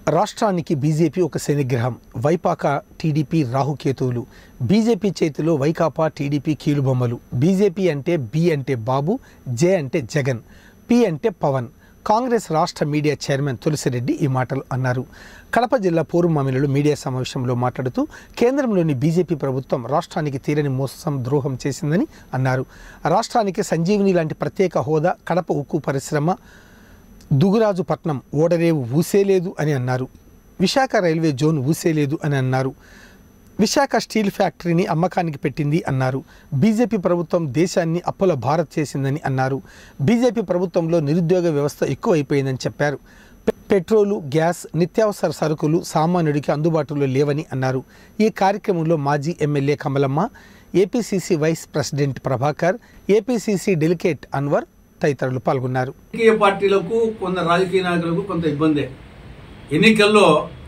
రాష్ట్రానికి బీజేపీ ఒక శనిగ్రహం వైపాక టీడీపీ రాహుకేతువులు బీజేపీ చేతిలో వైకాపా టీడీపీ కీలుబొమ్మలు బీజేపీ అంటే బి అంటే బాబు జే అంటే జగన్ పి అంటే పవన్ కాంగ్రెస్ రాష్ట్ర మీడియా చైర్మన్ తులసిరెడ్డి ఈ మాటలు అన్నారు కడప జిల్లా పూర్వమామిలలో మీడియా సమావేశంలో మాట్లాడుతూ కేంద్రంలోని బీజేపీ ప్రభుత్వం రాష్ట్రానికి తీరని మోసం ద్రోహం చేసిందని అన్నారు రాష్ట్రానికి సంజీవిని లాంటి ప్రత్యేక హోదా కడప ఉక్కు పరిశ్రమ దుగురాజుపట్నం ఓడరేవు ఊసేలేదు అని అన్నారు విశాఖ రైల్వే జోన్ ఊసేలేదు అని అన్నారు విశాఖ స్టీల్ ఫ్యాక్టరీని అమ్మకానికి పెట్టింది అన్నారు బీజేపీ ప్రభుత్వం దేశాన్ని అప్పుల భారత్ చేసిందని అన్నారు బీజేపీ ప్రభుత్వంలో నిరుద్యోగ వ్యవస్థ ఎక్కువైపోయిందని చెప్పారు పె- పెట్రోలు గ్యాస్ నిత్యావసర సరుకులు సామాన్యుడికి అందుబాటులో లేవని అన్నారు ఈ కార్యక్రమంలో మాజీ MLA Kamalamma APCC vice president Prabhakar APCC delegate Anwar తదితరులు పాల్గొన్నారు రాజకీయ పార్టీలకు కొంత రాజకీయ నాయకులకు కొంత ఇబ్బందే ఎన్నికల్లో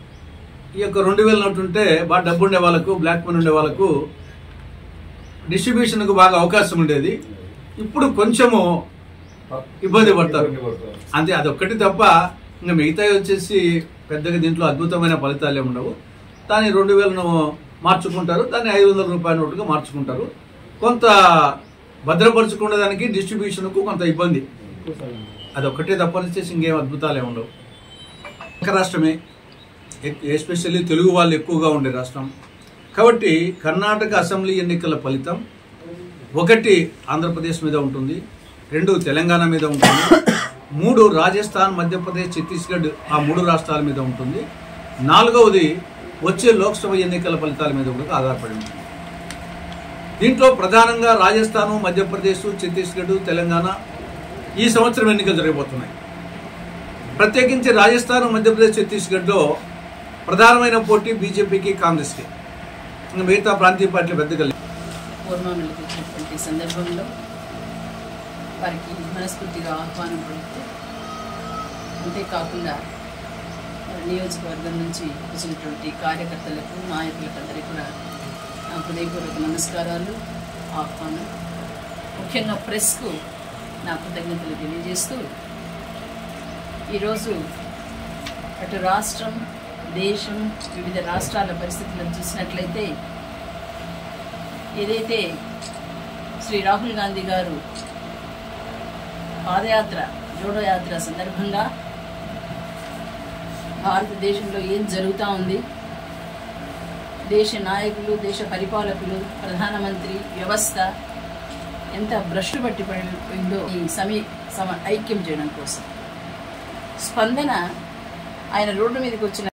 ఈ యొక్క రెండు వేల నోటు ఉంటే బాగా డబ్బు ఉండే వాళ్ళకు బ్లాక్ మనీ ఉండే వాళ్ళకు డిస్ట్రిబ్యూషన్కు బాగా అవకాశం ఉండేది ఇప్పుడు కొంచెము ఇబ్బంది పడతారు అంతే అదొక్కటి తప్ప ఇంకా మిగతా వచ్చేసి పెద్దగా దీంట్లో అద్భుతమైన ఫలితాలు ఏమి ఉండవు దాన్ని రెండు వేలను మార్చుకుంటారు దాన్ని ఐదు వందల రూపాయల నోటుగా మార్చుకుంటారు కొంత భద్రపరుచుకునే దానికి డిస్ట్రిబ్యూషన్కు కొంత ఇబ్బంది అదొక్కటే తప్పనిచ్చేసి ఇంకేం అద్భుతాలు ఏమి ఉండవు ఒక రాష్ట్రమే ఎస్పెషల్లీ తెలుగు వాళ్ళు ఎక్కువగా ఉండే రాష్ట్రం కాబట్టి కర్ణాటక అసెంబ్లీ ఎన్నికల ఫలితం ఒకటి ఆంధ్రప్రదేశ్ మీద ఉంటుంది రెండు తెలంగాణ మీద ఉంటుంది మూడు రాజస్థాన్ మధ్యప్రదేశ్ ఛత్తీస్గఢ్ ఆ మూడు రాష్ట్రాల మీద ఉంటుంది నాలుగవది వచ్చే లోక్సభ ఎన్నికల ఫలితాల మీద కూడా ఆధారపడి ఉంటుంది దీంట్లో ప్రధానంగా రాజస్థాన్ మధ్యప్రదేశ్ ఛత్తీస్గఢ్ తెలంగాణ ఈ సంవత్సరం ఎన్నికలు జరగబోతున్నాయి ప్రత్యేకించి రాజస్థాన్ మధ్యప్రదేశ్ ఛత్తీస్గఢ్లో ప్రధానమైన పోటీ బీజేపీకి కాంగ్రెస్కి ఇంకా మిగతా ప్రాంతీయ పార్టీలు పెద్దగా లేవు. పూర్ణామలకు వచ్చినటువంటి సందర్భంలో వారికి మనస్ఫూర్తిగా ఆహ్వానం పలుకుతూ అంతేకాకుండా మరి నియోజకవర్గం నుంచి వచ్చినటువంటి కార్యకర్తలకు నాయకులకు అందరికీ కూడా నా హృదయపూర్వక నమస్కారాలు ఆహ్వానం ముఖ్యంగా ప్రెస్కు నా కృతజ్ఞతలు తెలియజేస్తూ ఈరోజు అటు రాష్ట్రం దేశం వివిధ రాష్ట్రాల పరిస్థితులను చూసినట్లయితే ఏదైతే శ్రీ రాహుల్ గాంధీ గారు పాదయాత్ర జోడో యాత్ర సందర్భంగా భారతదేశంలో ఏం జరుగుతూ ఉంది దేశ నాయకులు దేశ పరిపాలకులు ప్రధానమంత్రి వ్యవస్థ ఎంత భ్రష్టు పట్టి పడిపోయిందో ఈ సమీ సమ ఐక్యం చేయడం కోసం స్పందన ఆయన రోడ్డు మీదకి వచ్చిన